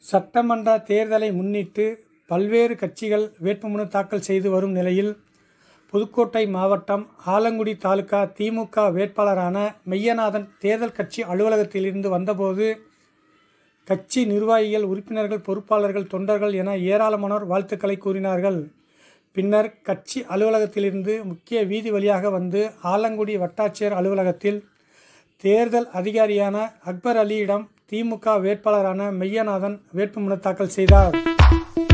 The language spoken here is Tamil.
சட்டமன்ற தேர்தலை முன்னிட்டு பல்வேறு கட்சிகள் வேட்புமனு தாக்கல் செய்து வரும் நிலையில் புதுக்கோட்டை மாவட்டம் ஆலங்குடி தாலுகா திமுக வேட்பாளரான மெய்யநாதன் தேர்தல் கட்சி அலுவலகத்திலிருந்து வந்தபோது கட்சி நிர்வாகிகள் உறுப்பினர்கள் பொறுப்பாளர்கள் தொண்டர்கள் என ஏராளமானோர் வாழ்த்துக்களை கூறினார்கள் பின்னர் கட்சி அலுவலகத்திலிருந்து முக்கிய வீதி வழியாக வந்து ஆலங்குடி வட்டாட்சியர் அலுவலகத்தில் தேர்தல் அதிகாரியான அக்பர் அலியிடம் திமுக வேட்பாளரான மெய்யநாதன் வேட்புமனு தாக்கல் செய்தார்